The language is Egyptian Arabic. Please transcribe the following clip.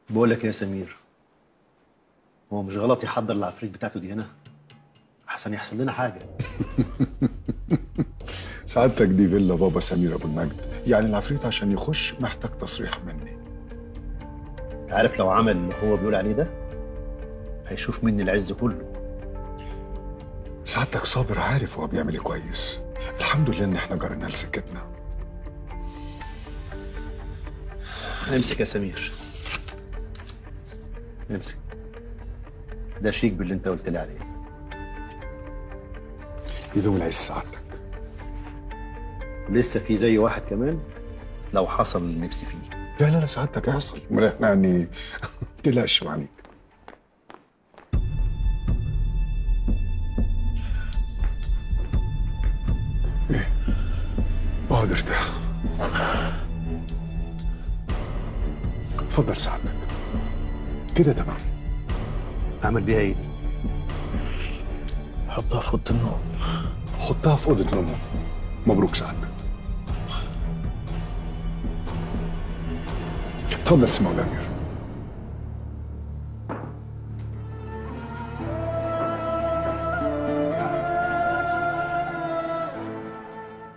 بقول لك إيه يا سمير هو مش غلط يحضر العفريت بتاعته دي هنا احسن يحصل لنا حاجه سعادتك دي فيلا بابا سمير ابو المجد يعني العفريت عشان يخش محتاج تصريح مني عارف لو عمل اللي هو بيقول عليه ده هيشوف مني العز كله سعادتك صابر عارف هو بيعمل ايه كويس الحمد لله ان احنا جرينا لسكتنا امسك يا سمير امسك ده شيك باللي انت قلت لي عليه يدوم العز سعادتك لسه في زي واحد كمان لو حصل اللي نفسي فيه لا لا لا سعادتك هيحصل امال احنا يعني تقلقش عليك ايه اقعد ارتاح اتفضل سعادتك كده تمام اعمل بيها ايه دي حطها في اوضه النوم حطها في اوضه نومه مبروك سعادتك اتفضل سمو الامير